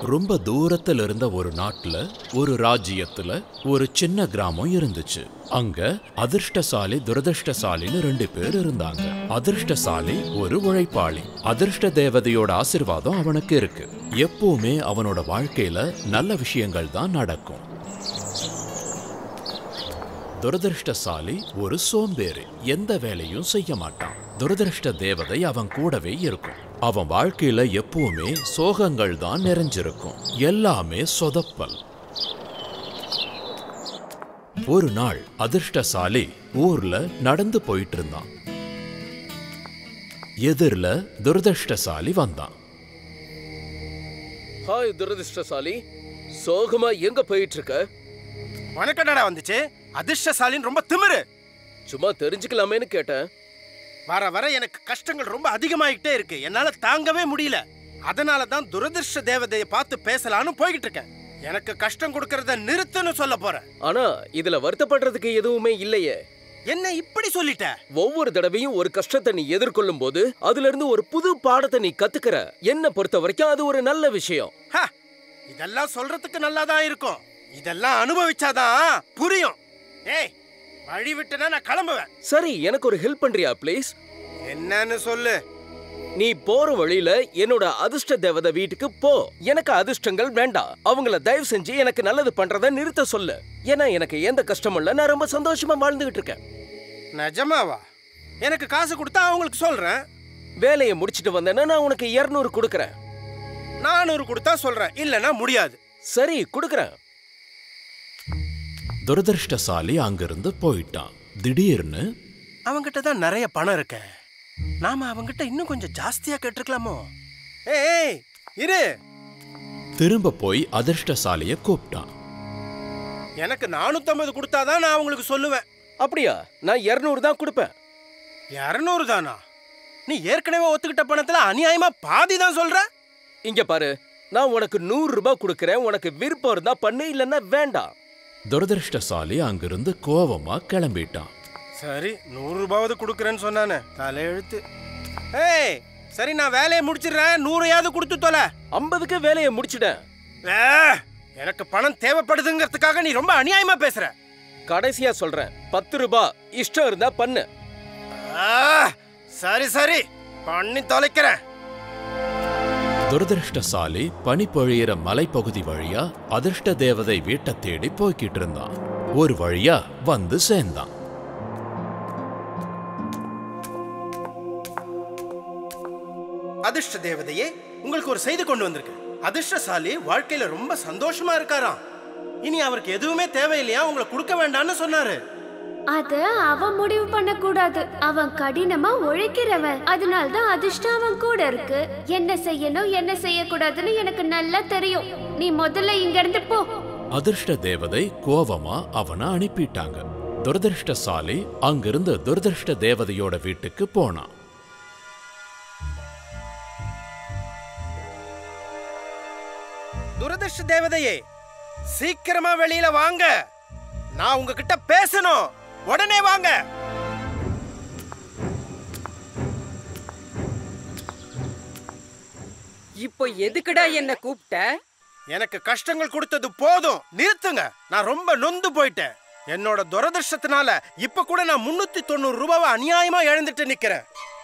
ரொம்ப தூரத்துல இருந்த ஒரு நாட்டுல ஒரு ராஜ்யத்துல ஒரு சின்ன கிராமம் இருந்துச்சு அங்க அதிர்ஷ்டசாலி துரதிர்ஷ்டசாலின்னு ரெண்டு பேர் இருந்தாங்க அதிர்ஷ்டசாலி ஒரு உழைப்பாளி அதிர்ஷ்ட தேவதையோட ஆசிர்வாதம் அவனுக்கு இருக்கு எப்பவுமே அவனோட வாழ்க்கையில நல்ல விஷயங்கள் தான் நடக்கும் துரதிருஷ்டசாலி ஒரு சோம்பேறி எந்த வேலையும் செய்ய மாட்டான் துரதிருஷ்ட தேவதை அவன் கூடவே இருக்கும் அவன் வாழ்க்கையில எப்பவுமே சோகங்கள் தான் நிறைஞ்சிருக்கும் எல்லாமே சொதப்பல் ஒரு நாள் அதிர்ஷ்டசாலி ஊர்ல நடந்து போயிட்டு இருந்தான் எதிரில துரதிருஷ்டசாலி வந்தான் ஹாய் துரதிர்ஷ்டசாலி சோகமா எங்க போயிட்டு இருக்க உனக்கு என்னடா வந்துச்சு அதிர்ஷ்டசாலின்னு ரொம்ப திமிரு சும்மா தெரிஞ்சுக்கலாமேன்னு கேட்டேன் வர வர எனக்கு கஷ்டங்கள் ரொம்ப அதிகமாயிட்டே இருக்கு என்னால தாங்கவே முடியல அதனால தான் துரதிர்ஷ்ட தேவதையை பார்த்து பேசலான்னு போய்கிட்டு இருக்கேன் எனக்கு கஷ்டம் கொடுக்கறத நிறுத்துன்னு சொல்ல போறேன் ஆனா இதுல வருத்தப்படுறதுக்கு எதுவுமே இல்லையே என்ன இப்படி சொல்லிட்ட ஒவ்வொரு தடவையும் ஒரு கஷ்டத்தை நீ எதிர்கொள்ளும் போது அதுல இருந்து ஒரு புது பாடத்தை நீ கத்துக்கிற என்ன பொறுத்த வரைக்கும் அது ஒரு நல்ல விஷயம் ஹ, இதெல்லாம் சொல்றதுக்கு நல்லா தான் இருக்கும் இதெல்லாம் அனுபவிச்சாதான் புரியும் ஏய் வழி விட்டுனா நான் கிளம்புவேன் சரி எனக்கு ஒரு ஹெல்ப் பண்றியா ப்ளீஸ் என்னன்னு சொல்லு நீ போற வழியில என்னோட அதிர்ஷ்ட தேவதை வீட்டுக்கு போ எனக்கு அதிர்ஷ்டங்கள் வேண்டாம் அவங்கள தயவு செஞ்சு எனக்கு நல்லது பண்றத நிறுத்த சொல்லு ஏன்னா எனக்கு எந்த கஷ்டமும் இல்ல நான் ரொம்ப சந்தோஷமா வாழ்ந்துகிட்டு இருக்கேன் நிஜமாவா எனக்கு காசு கொடுத்தா அவங்களுக்கு சொல்றேன் வேலையை முடிச்சிட்டு வந்தேன்னா நான் உனக்கு 200 கொடுக்கறேன் நானூறு கொடுத்தா சொல்றேன் இல்லைன்னா முடியாது சரி கொடுக்கறேன் துரதிருஷ்டசாலி அங்கிருந்து போயிட்டான் திடீர்னு அவங்கிட்ட தான் நிறைய பணம் இருக்க நாம அவங்கிட்ட இன்னும் கொஞ்சம் ஜாஸ்தியா கேட்டிருக்கலாமோ ஏய், ஏய் இரு திரும்ப போய் அதிர்ஷ்டசாலிய கூப்பிட்டான் எனக்கு நானூத்தம்பது கொடுத்தாதான் நான் அவங்களுக்கு சொல்லுவேன் அப்படியா நான் 200 தான் கொடுப்பேன் இரநூறு தானா நீ ஏற்கனவே ஒத்துக்கிட்ட பணத்துல அநியாயமா பாதி தான் சொல்ற இங்க பாரு நான் உனக்கு நூறு ரூபாய் கொடுக்கறேன் உனக்கு விருப்பம் இருந்தா பண்ணு இல்லைன்னா வேண்டாம் துரதிருஷ்டசாலி அங்கிருந்து கோவமா கிளம்பிட்டான் சரி நூறு ரூபாவது கொடுக்குறேன்னு சொன்னானே தலையெழுத்து ஏய் சரி நான் வேலையை முடிச்சிடுறேன் நூறையாவது கொடுத்து தொலை ஐம்பதுக்கு வேலையை முடிச்சிட்டேன் ஏ, எனக்கு பணம் தேவைப்படுதுங்கிறதுக்காக நீ ரொம்ப அநியாயமா பேசுற கடைசியா சொல்றேன் பத்து ரூபாய் இஷ்டம் இருந்தா பண்ணு ஆ, சரி சரி பண்ணி தொலைக்கிறேன் துரதிருஷ்டசாலி பனி பொழியிற மலைப்பகுதி வழியா அதிர்ஷ்ட தேவதை வீட்டை தேடி போய்கிட்டு இருந்தான் ஒரு வழியா வந்து சேர்ந்தான் அதிர்ஷ்ட தேவதையே உங்களுக்கு ஒரு செய்தி கொண்டு வந்திருக்கேன் அதிர்ஷ்டசாலி வாழ்க்கையில ரொம்ப சந்தோஷமா இருக்காராம் இனி அவருக்கு எதுவுமே தேவையில்லையா உங்களை கொடுக்க வேண்டாம்னு சொன்னாரு அத அவன் முடிவு பண்ண கூடாது அவன் கடினமா உழைக்கிறவன் அதனால தான் அதிர்ஷ்டம் அவன் கூட இருக்கு என்ன செய்யணும் என்ன செய்யக்கூடாதுன்னு எனக்கு நல்லா தெரியும் நீ முதல்ல இங்க இருந்து போ அதிர்ஷ்ட தேவதை கோவமா அவனை அனுப்பிட்டாங்க துரதிருஷ்டசாலி அங்கிருந்து துரதிருஷ்ட தேவதையோட வீட்டுக்கு போனான் துரதிர்ஷ்ட தேவதையே சீக்கிரமா வெளியில வாங்க நான் உங்ககிட்ட பேசணும் உடனே வாங்க இப்போ எதுக்குடா என்ன கூப்பிட்ட எனக்கு கஷ்டங்கள் கொடுத்தது போதும் நிறுத்துங்க நான் ரொம்ப நொந்து போயிட்டேன் என்னோட துரதிர்ஷ்டத்தினால இப்ப கூட நான் முன்னூத்தி தொண்ணூறு ரூபாவை அநியாயமா இழந்துட்டு நிக்கிறேன்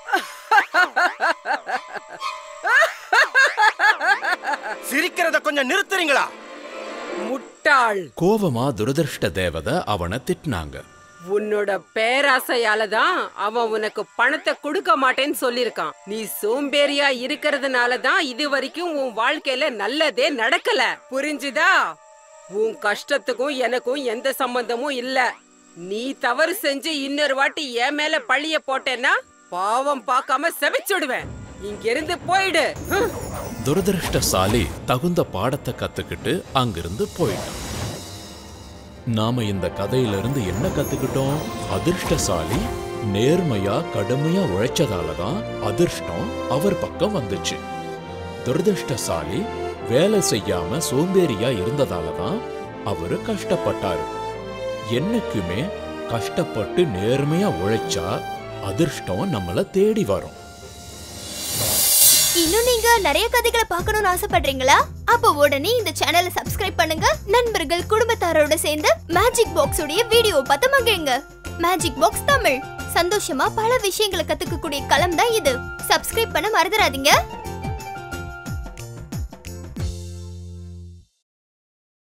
சிரிக்கிறத கொஞ்சம் நிறுத்துறீங்களா முட்டாள் கோவமா துரதிருஷ்ட தேவதை அவனை திட்டினாங்க உன்னோட பேராசையால தான் அவன் உனக்கு பணத்தை கொடுக்க மாட்டேன்னு சொல்லிருக்கான் நீ சோம்பேறியா இருக்கிறதுனால தான் இது வரைக்கும் உன் வாழ்க்கையில நல்லதே நடக்கல புரிஞ்சுதா உன் கஷ்டத்துக்கும் எனக்கும் எந்த சம்பந்தமும் இல்ல நீ தவறு செஞ்சு இன்னொரு வாட்டி என் மேல பழிய போட்டேன்னா பாவம் பார்க்காம செபிச்சுடுவேன் இங்கிருந்து போயிடு ஹம். துரதிருஷ்டசாலி தகுந்த பாடத்தை கத்துக்கிட்டு அங்கிருந்து போயிட்டான் நாம இந்த கதையிலிருந்து என்ன கத்துக்கிட்டோம் அதிர்ஷ்டசாலி நேர்மையா கடுமையா உழைச்சதால தான் அதிர்ஷ்டம் அவர் பக்கம் வந்துச்சு துரதிருஷ்டசாலி வேலை செய்யாம சோம்பேறியா இருந்ததால தான் அவரு கஷ்டப்பட்டாரு என்னைக்குமே கஷ்டப்பட்டு நேர்மையா உழைச்சா அதிர்ஷ்டம் நம்மள தேடி வரும் இன்னும் நீங்க நிறைய கதைகளை பார்க்கணும்னு ஆசைப்படுறீங்களா அப்ப உடனே இந்த சேனலை சப்ஸ்கிரைப் பண்ணுங்க நண்பர்கள் குடும்பத்தாரோட சேர்ந்து மேஜிக் பாக்ஸ் உடைய வீடியோ பார்த்து மகிழுங்க மேஜிக் பாக்ஸ் தமிழ் சந்தோஷமா பல விஷயங்களை கத்துக்கக்கூடிய களம் தான் இது சப்ஸ்கிரைப் பண்ண மறந்துடாதீங்க